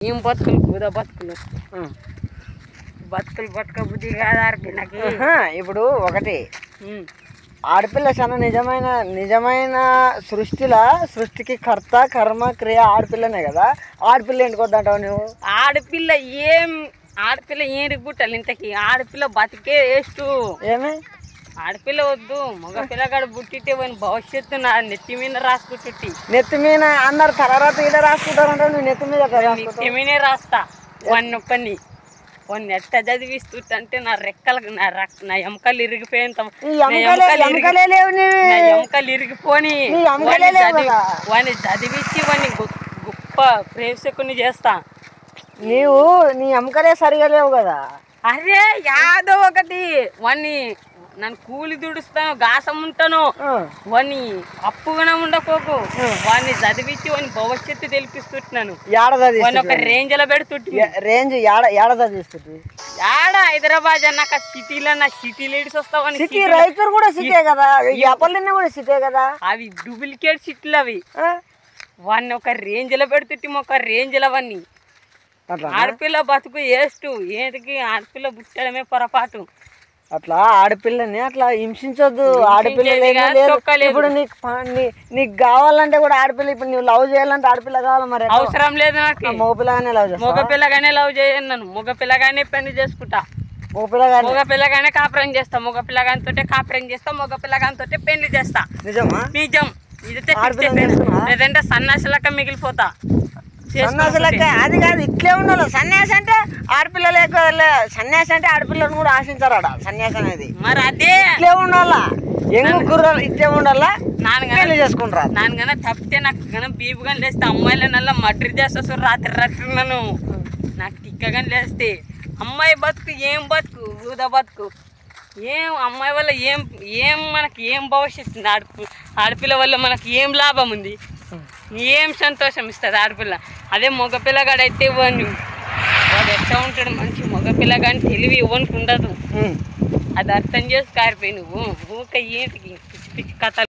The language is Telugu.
ఏం బతుకులు కూద బతుకులు ఉం. బతుకులు బతుక బుద్ధి కాదు ఆర్పిల్లకి ఆహా, ఇప్పుడు ఒకటి ఉం. ఆడపిల్ల చాలా నిజమైన నిజమైన సృష్టిలా సృష్టికి కర్త కర్మ క్రియ ఆడపిల్లనే కదా ఆడపిల్ల ఎందుకు వద్దంటావు నువ్వు ఆడపిల్ల ఏం ఆడపిల్ల ఏం రిగ్గుట్టాలి ఇంతకి ఆడపిల్ల బతికే వేస్ట్ ఏమి ఆడపిల్ల వద్దు మగ పిల్లగాడు పుట్టితే వాని భవిష్యత్తు నా నెత్తి మీద రాసుకుంటుట్టి నెత్తి మీద అందరు తర్వాత ఈడ రాసుకుంటారంటావు నువ్వు నెత్తి మీద ఎక్కడ రాసుకుంటావు నెత్తి మీదే రాస్తా వాడిని ఒక్కని వాడిని ఎట్ట చదివిస్తుంటే నా రెక్కలు నా రక్ నా ఎముకలు ఇరిగిపోయేంత ఈ నా ఎముకలే ఎముకలు ఇరిగి- ఎముకలే లేవు నీవి. నా ఎముకలు ఇరిగిపోని నీ ఎముకలే వాడిని లేవు చదివి కదా. వాడిని చదివించి వాడిని గొ- గొప్ప ప్రేక్షకుని చేస్తా నీవు నీ ఎముకలే సరిగా లేవు కదా అరే యాదో ఒకటి వాడిని నన్ను కూలి దుడుస్తాను గాసం ఉంటాను ఆ, వాడిని అప్పుగానే ఉండకోకు వాడిని చదివించి వాడిని భవిష్యత్తు తెలిపిస్తున్నాను ఏడ వాడిని ఒక చదివిస్తుంది రేంజ్ లో పెడుతుంటే రేంజ్ ఏడ ఏడ చదివిస్తుంది యాడ హైదరాబాద్ అన్నాక సిటీలో నా సిటీ లేడీస్ వస్తావని సిటీ రైతులు కూడా సిటే కదా ఈ అప్పలన్నీ కూడా సిటే కదా అవి డూప్లికేట్ సిటీలు అవి ఆ? వాడిని ఒక రేంజ్ లో పెడుతుంటే ఒక రేంజ్ లో వాడిని అట్లా ఆడపిల్ల బతుకు వేస్ట్ ఏంటికి ఆడపిల్ల పుట్టడమే పొరపాటు అట్లా ఆడపిల్లని అట్లా హింసించొద్దు ఆడపిల్లలు ఏమీ కాదు, లేదు తొక్కలేదు. ఇప్పుడు నీకు ప- నీ- నీకు కావాలంటే కూడా ఆడపిల్ల ఇప్పుడు నువ్వు లవ్ చేయాలంటే ఆడపిల్ల కావాలి మరి ఎట్లా? అవసరం లేదు నాకు మగపిల్లగానే లవ్ చేస్తా మగ పిల్లగానే లవ్ చేయను నన్ను మగ పిల్లగానే పెళ్లి చేసుకుంటా మగపిల్లగానే మగ పిల్లగానే కాపురం చేస్తా మగ పిల్లగానితోటే కాపురం చేస్తా మగ పిల్లగానితోటే పెళ్లి చేస్తా నిజమా నిజం ఇదైతే fix ఆడపిల్లని అయిపోయింది. చేసుకున్నావా? లేదంటే సన్నాసిలక మిగిలిపోతా సన్యాసులకి అది కాదు ఇట్లే ఉండాలి సన్యాసి అంటే ఆడపిల్ల లేక లే- సన్యాసి అంటే ఆడపిల్లను కూడా ఆశించారాడ సన్యాసి అనేది మరి అదే ఇట్లే ఉండాలా ఎంగు కుర్రలు ఇట్లే ఉండాలా నాన్నగానే పెళ్లి చేసుకుంటారా నాన్నగానే తప్పితే నాకు గన బీపు కానీ లేస్తే అమ్మాయిల నల్ల మర్డర్ చేస్తా రాత్రి రాత్రి నన్ను నాకు తిక్కగాని లేస్తే అమ్మాయి బతుకు ఏం బతుకు ఊద బతుకు ఏం అమ్మాయి వల్ల ఏం ఏం మనకి ఏం భవిష్యత్తు ఉంది ఆడపి ఆడపిల్ల వల్ల మనకి ఏం లాభం ఉంది ఏం సంతోషం ఇస్తుంది ఆడపిల్ల అదే మగపిల్లగాడైతే వాడిని వాడు ఎట్లా ఉంటాడు మంచి మగపిల్లగాని తెలివి ఇవ్వనికి ఉండదు ఉమ్. అది అర్థం చేసి కారిపోయి నువ్వు ఊక ఏంటికి పిచ్చి పిచ్చి కథలు